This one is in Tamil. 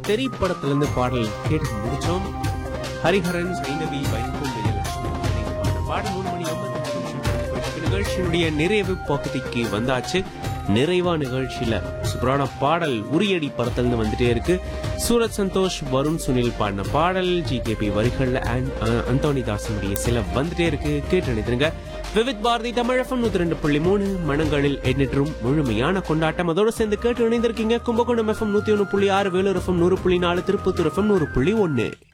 திரைப்படத்துல இருந்து பாடல் கேட்டு முடிச்சோம் ஹரிஹரன் சைந்தவி வைக்கும் விஜயலட்சுமி பாடின பாடல் மூணு மணி ஐம்பத்தி நிமிஷம் நிகழ்ச்சியினுடைய நிறைவு பகுதிக்கு வந்தாச்சு நிறைவா நிகழ்ச்சியில சூப்பரான பாடல் உரியடி படத்துல வந்துட்டே இருக்கு சூரத் சந்தோஷ் வருண் சுனில் பாடின பாடல் ஜி கே பி வரிகள் அண்ட் அந்தோனி தாசனுடைய சில வந்துட்டே இருக்கு கேட்டு நினைத்துருங்க விவித் பாரதி தமிழகம் நூத்தி ரெண்டு புள்ளி மூணு மனங்களில் எண்ணற்றும் முழுமையான கொண்டாட்டம் அதோட சேர்ந்து கேட்டு இணைந்திருக்கீங்க கும்பகோணம் எஃப்எம் நூத்தி ஒண்ணு புள்ளி ஆறு வேலூர் எஃப்எம் நூறு புள்ளி நாலு திருப்பத்தூர் எஃப்எம் நூறு புள்ளி ஒன்னு